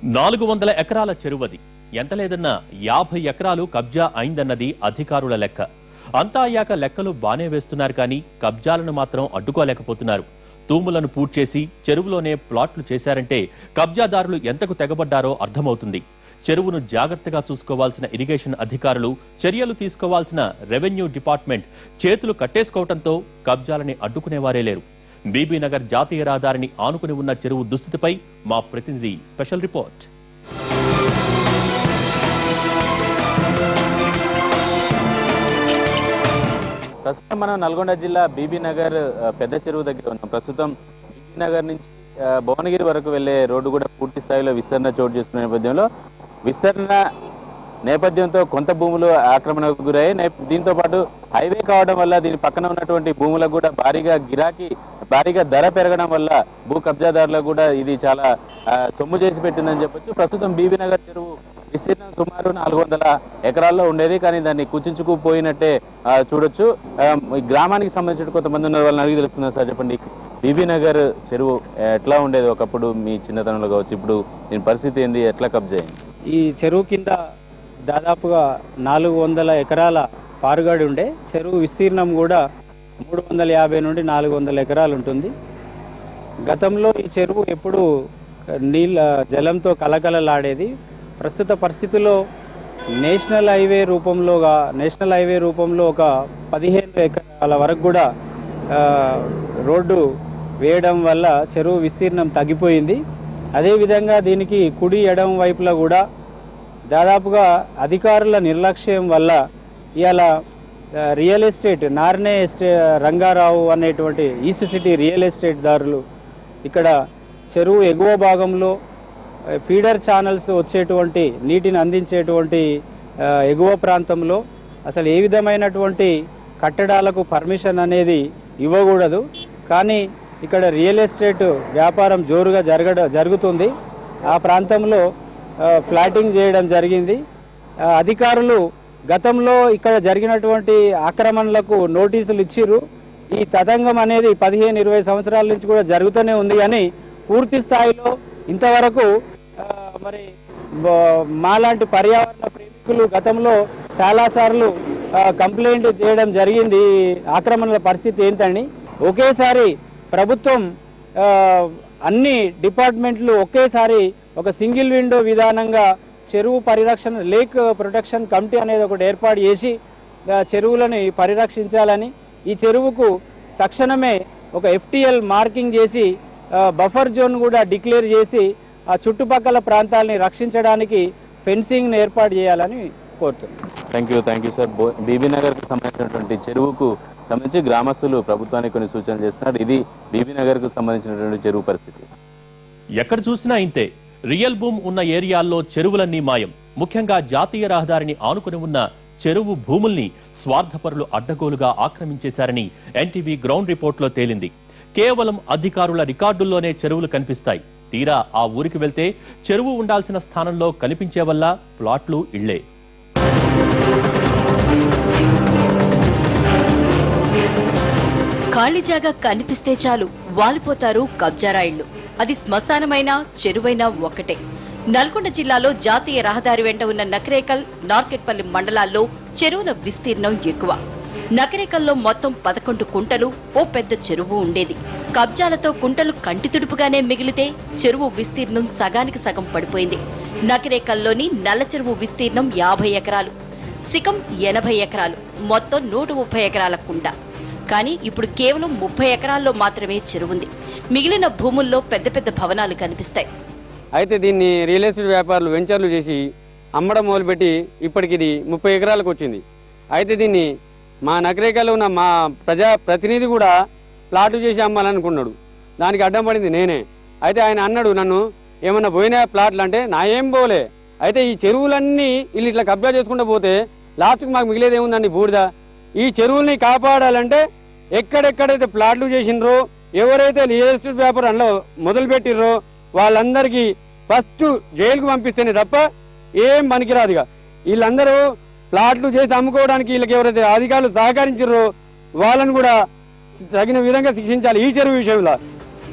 నాలుగు వందల ఎకరాల చెరువది ఎంత లేదన్నా యాభై ఎకరాలు కబ్జా అయిందన్నది అధికారుల లెక్క అంతా అయ్యాక లెక్కలు బానే వేస్తున్నారు కానీ కబ్జాలను మాత్రం అడ్డుకోలేకపోతున్నారు తూములను పూడ్చేసి చెరువులోనే ప్లాట్లు చేశారంటే కబ్జాదారులు ఎంతకు తెగబడ్డారో అర్థమవుతుంది చెరువును జాగ్రత్తగా చూసుకోవాల్సిన ఇరిగేషన్ అధికారులు చర్యలు తీసుకోవాల్సిన రెవెన్యూ డిపార్ట్మెంట్ చేతులు కట్టేసుకోవడంతో కబ్జాలని అడ్డుకునేవారే లేరు బీబీనగర్ జాతీయ రహదారిని ఆనుకుని ఉన్న చెరువు దుస్థితిపై మా ప్రతినిధి స్పెషల్ రిపోర్ట్ ప్రస్తుతం మనం నల్గొండ జిల్లా బీబీ నగర్ ఆ, పెద్ద చెరువు దగ్గర ఉన్నాం ప్రస్తుతం బీబీ నగర్ నుంచి ఆ, భువనగిరి వరకు వెళ్లే రోడ్డు కూడా పూర్తి స్థాయిలో విస్తరణ చోటు చేసుకున్న నేపథ్యంలో విస్తరణ నేపథ్యంతో కొంత భూములు ఆక్రమణకు గురయ్యాయి నే- దీంతో పాటు హైవే కావడం వల్ల దీని పక్కన ఉన్నటువంటి భూములకు కూడా భారీగా గిరాకీ భారీగా ధర పెరగడం వల్ల భూ కబ్జాదారులకు కూడా ఇది చాలా ఆ, సొమ్ము చేసి పెట్టిందని చెప్పొచ్చు ప్రస్తుతం బీబీ నగర్ చెరువు విస్తీర్ణం సుమారు నాలుగు వందల ఎకరాల్లో ఉండేది కానీ దాన్ని కుచించుకుపోయినట్టే ఆ, చూడొచ్చు ఆ, ఈ గ్రామానికి సంబంధించిన కొంతమంది ఉన్న వాళ్ళని అడిగి తెలుసుకుందాం సార్ చెప్పండి బీబీ నగర్ చెరువు ఎట్లా ఉండేది ఒకప్పుడు మీ చిన్నతనంలో కావచ్చు ఇప్పుడు దీని పరిస్థితి ఏంది ఎట్లా కబ్జా అయింది ఈ చెరువు కింద దాదాపుగా నాలుగు వందల ఎకరాల పారుగాడి ఉండే చెరువు విస్తీర్ణం కూడా మూడు వందల యాభై నుండి నాలుగు వందల ఎకరాలు ఉంటుంది గతంలో ఈ చెరువు ఎప్పుడు నీళ్ళ జలంతో కలకలలాడేది ప్రస్తుత పరిస్థితుల్లో నేషనల్ హైవే రూపంలోగా నేషనల్ హైవే రూపంలో ఒక పదిహేను ఎకరాల వరకు కూడా ఆ, రోడ్డు వేయడం వల్ల చెరువు విస్తీర్ణం తగ్గిపోయింది అదేవిధంగా దీనికి కుడి ఎడమ వైపులా కూడా దాదాపుగా అధికారుల నిర్లక్ష్యం వల్ల ఇవాళ ఆ, real estate Narne estate Rangarao అనేటువంటి ఈస్ట్ సిటీ రియల్ ఎస్టేట్ దారులు ఇక్కడ చెరువు ఎగువ భాగంలో ఆ, ఫీడర్ ఛానల్స్ వచ్చేటువంటి నీటిని అందించేటువంటి ఆ, ఎగువ ప్రాంతంలో అసలు ఏ విధమైనటువంటి కట్టడాలకు పర్మిషన్ అనేది ఇవ్వకూడదు కానీ ఇక్కడ రియల్ ఎస్టేట్ వ్యాపారం జోరుగా జరగడ జరుగుతుంది ఆ ప్రాంతంలో ఆ, ఫ్లాటింగ్ చేయడం జరిగింది ఆ, అధికారులు గతంలో ఇక్కడ జరిగినటువంటి ఆక్రమణలకు నోటీసులు ఇచ్చిర్రు ఈ తతంగం అనేది పదిహేను ఇరవై సంవత్సరాల నుంచి కూడా జరుగుతూనే ఉంది కానీ పూర్తి స్థాయిలో ఇంతవరకు ఆ, మరి బ- మాలాంటి పర్యావరణ ప్రేమికులు గతంలో చాలాసార్లు ఆ, కంప్లైంట్ చేయడం జరిగింది ఈ ఆక్రమణల పరిస్థితి ఏంటని ఒకేసారి ప్రభుత్వం ఆ, అన్ని డిపార్ట్మెంట్లు ఒకేసారి ఒక సింగిల్ విండో విధానంగా చెరువు పరిరక్షణ లేక్ ప్రొటెక్షన్ కమిటీ అనేది ఒకటి ఏర్పాటు చేసి ఆ, చెరువులను పరిరక్షించాలని ఈ చెరువుకు తక్షణమే ఒక ఎఫ్టిఎల్ మార్కింగ్ చేసి ఆ, బఫర్ జోన్ కూడా డిక్లేర్ చేసి ఆ చుట్టుపక్కల ప్రాంతాలని రక్షించడానికి ఫెన్సింగ్ను ఏర్పాటు చేయాలని కోరుతున్నాను thank you thank you sir బో- బీబీ నగర్కి సంబంధించినటువంటి చెరువుకు సంబంధించి గ్రామస్తులు ప్రభుత్వానికి కొన్ని సూచనలు చేస్తున్నారు ఇది బీబీ నగర్కు సంబంధించినటువంటి చెరువు పరిస్థితి ఎక్కడ చూసినా ఇంతే రియల్ భూమ్ ఉన్న ఏరియాల్లో చెరువులన్నీ మాయం ముఖ్యంగా జాతీయ రహదారిని ఆనుకుని ఉన్న చెరువు భూముల్ని స్వార్థపరులు అడ్డగోలుగా ఆక్రమించేశారని ఎన్టీవీ గ్రౌండ్ రిపోర్ట్లో తేలింది కేవలం అధికారుల రికార్డుల్లోనే చెరువులు కనిపిస్తాయి తీరా ఆ ఊరికి వెళ్తే చెరువు ఉండాల్సిన స్థానంలో కనిపించే వల్ల ప్లాట్లు ఇళ్లే ఖాళీ జాగా కనిపిస్తే చాలు వాలిపోతారు కబ్జారాయిళ్లు అది శ్మశానమైనా చెరువైనా ఒక్కటే నల్గొండ జిల్లాలో జాతీయ రహదారి వెంట ఉన్న నకరేకల్ నార్కెట్పల్లి మండలాల్లో చెరువుల విస్తీర్ణం ఎక్కువ నకరేకల్లో మొత్తం పదకొండు కుంటలు ఓ పెద్ద చెరువు ఉండేది కబ్జాలతో కుంటలు కంటి తుడుపుగానే మిగిలితే చెరువు విస్తీర్ణం సగానికి సగం పడిపోయింది నకరేకల్లోని నల్ల చెరువు విస్తీర్ణం యాభై ఎకరాలు సికం ఎనభై ఎకరాలు మొత్తం నూట ముప్పై ఎకరాల కుంట కానీ ఇప్పుడు కేవలం ముప్పై ఎకరాల్లో మాత్రమే చెరువుంది మిగిలిన భూముల్లో పెద్ద పెద్ద భవనాలు కనిపిస్తాయి అయితే దీన్ని రియల్ ఎస్టేట్ వ్యాపారులు వెంచర్లు చేసి అమ్మడం మొదలుపెట్టి ఇప్పటికి ఇది ముప్పై ఎకరాలకు వచ్చింది అయితే దీన్ని మా నగరేకాలో ఉన్న మా ప్రజా ప్రతినిధి కూడా ప్లాటు చేసి అమ్మాలనుకున్నాడు దానికి అడ్డం పడింది నేనే అయితే ఆయన అన్నాడు నన్ను ఏమన్నా పోయినా ప్లాట్లు అంటే నా ఏం పోలే అయితే ఈ చెరువులన్నీ వీళ్ళు ఇట్లా కబ్జా చేసుకుంటూ పోతే లాస్ట్కి మాకు మిగిలేది ఏముందండి బూడిద ఈ చెరువుల్ని కాపాడాలంటే ఎక్కడెక్కడైతే ప్లాట్లు చేసినరో ఎవరైతే రియల్ ఎస్టేట్ వ్యాపారం అందులో మొదలు పెట్టిర్రో వాళ్ళందరికీ ఫస్ట్ జైలుకు పంపిస్తేనే తప్ప ఏం పనికిరాదుగా వీళ్ళందరూ ప్లాట్లు చేసి అమ్ముకోవడానికి వీళ్ళకి ఎవరైతే అధికారులు సహకరించారో వాళ్ళని కూడా తగిన విధంగా శిక్షించాలి ఈ చెరువు విషయంలో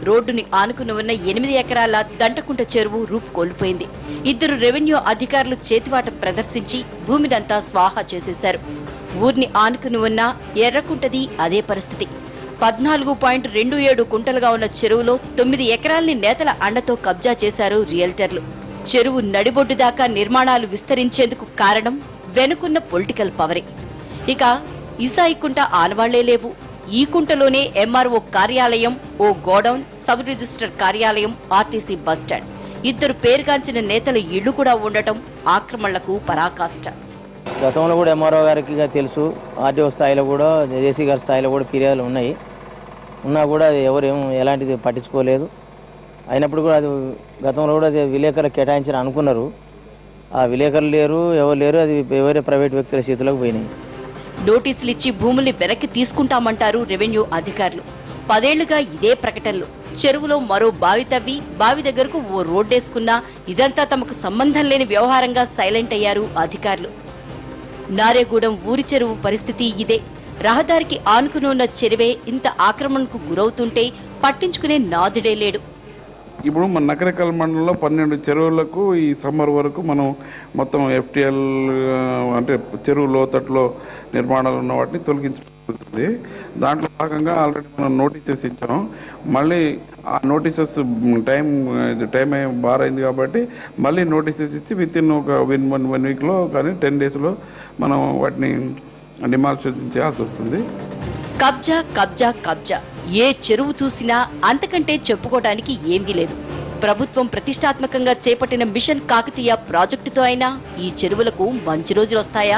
రోడ్డుని ఆనుకుని ఉన్న ఎనిమిది ఎకరాల దంటకుంట చెరువు రూపు కోల్పోయింది ఇద్దరు రెవెన్యూ అధికారులు చేతివాటం ప్రదర్శించి భూమినంతా స్వాహా చేసేశారు ఊర్ని ఆనుకుని ఉన్న ఎర్రకుంటది అదే పరిస్థితి పద్నాలుగు పాయింట్ రెండు ఏడు కుంటలుగా ఉన్న చెరువులో తొమ్మిది ఎకరాల్ని నేతల అండతో కబ్జా చేశారు రియల్టర్లు చెరువు నడిబొడ్డు దాకా నిర్మాణాలు విస్తరించేందుకు కారణం వెనుకున్న పొలిటికల్ పవరే ఇక ఇసాయికుంట ఆనవాళ్లే లేవు ఈ కుంటలోనే ఎంఆర్ఓ కార్యాలయం ఓ గోడౌన్ సబ్ రిజిస్టర్ కార్యాలయం ఆర్టీసీ బస్టాండ్ ఇద్దరు పేరుగాంచిన నేతల ఇళ్లు కూడా ఉండటం ఆక్రమణలకు పరాకాష్ట గతంలో కూడా ఎంఆర్ఓ గారికి ఇక తెలుసు ఆర్టీఓ స్థాయిలో కూడా జేసీ గారి స్థాయిలో కూడా ఫిర్యాదులు ఉన్నాయి ఉన్నా కూడా అది ఎవరు ఏం ఎలాంటిది పట్టించుకోలేదు అయినప్పుడు కూడా అది గతంలో కూడా అది విలేకరులు కేటాయించిన అనుకున్నారు ఆ విలేకరులు లేరు ఎవరు లేరు అది ఎవరే ప్రైవేట్ వ్యక్తుల చేతిలోకి పోయినాయి నోటీసులు ఇచ్చి భూముల్ని వెనక్కి తీసుకుంటామంటారు రెవెన్యూ అధికారులు పదేళ్లుగా ఇదే ప్రకటనలు చెరువులో మరో బావి తవ్వి బావి దగ్గరకు ఓ రోడ్డేసుకున్నా ఇదంతా తమకు సంబంధం లేని వ్యవహారంగా సైలెంట్ అయ్యారు అధికారులు నారేగూడెం ఊరి చెరువు పరిస్థితి ఇదే రహదారికి ఆనుకుని ఉన్న చెరువే ఇంత ఆక్రమణకు గురవుతుంటే పట్టించుకునే నాదుడే లేడు ఇప్పుడు మన నకరికల్ మండలంలో పన్నెండు చెరువులకు ఈ సమ్మర్ వరకు మనం మొత్తం ఎఫ్టిఎల్ అంటే చెరువు లోతట్లో నిర్మాణాలు ఉన్న వాటిని తొలగించుతుంది దాంట్లో భాగంగా ఆల్రెడీ మనం నోటీసెస్ ఇచ్చాం మళ్ళీ ఆ నోటీసెస్ టైం ఇది టైం అయ్యి బార్ అయింది కాబట్టి మళ్ళీ నోటీసెస్ ఇచ్చి విత్ ఇన్ ఒక విన్ వన్ వన్ వీక్లో కానీ టెన్ డేస్లో మనం వాటిని డిమాలిషన్ చేయాల్సి వస్తుంది కబ్జా కబ్జా కబ్జా ఏ చెరువు చూసినా అంతకంటే చెప్పుకోవడానికి ఏమీ లేదు ప్రభుత్వం ప్రతిష్టాత్మకంగా చేపట్టిన మిషన్ కాకతీయ ప్రాజెక్టుతో అయినా ఈ చెరువులకు మంచి రోజులు వస్తాయా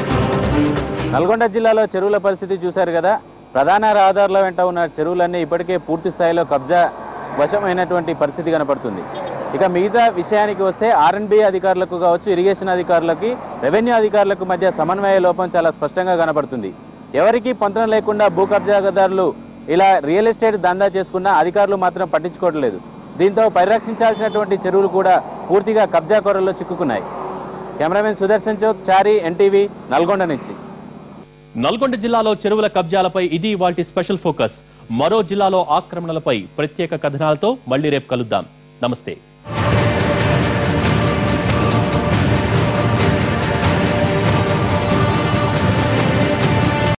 నల్గొండ జిల్లాలో చెరువుల పరిస్థితి చూశారు కదా ప్రధాన రహదారుల వెంట ఉన్న చెరువులన్నీ ఇప్పటికే పూర్తి స్థాయిలో కబ్జా వశమైనటువంటి పరిస్థితి కనపడుతుంది ఇక మిగతా విషయానికి వస్తే ఆర్ఎన్బి అధికారులకు కావచ్చు ఇరిగేషన్ అధికారులకి రెవెన్యూ అధికారులకు మధ్య సమన్వయ లోపం చాలా స్పష్టంగా కనపడుతుంది ఎవరికి పొంతన లేకుండా భూ కబ్జాదారులు ఇలా రియల్ ఎస్టేట్ దందా చేసుకున్న అధికారులు మాత్రం పట్టించుకోవట్లేదు దీంతో పరిరక్షించాల్సినటువంటి చెరువులు కూడా పూర్తిగా కబ్జా కొరల్లో చిక్కుకున్నాయి కెమెరామెన్ సుదర్శన్ చౌత్ చారి ఎన్టీవీ నల్గొండ నుంచి నల్గొండ జిల్లాలో చెరువుల కబ్జాలపై ఇది వాటి స్పెషల్ ఫోకస్ మరో జిల్లాలో ఆక్రమణలపై ప్రత్యేక కథనాలతో మళ్ళీ రేపు కలుద్దాం నమస్తే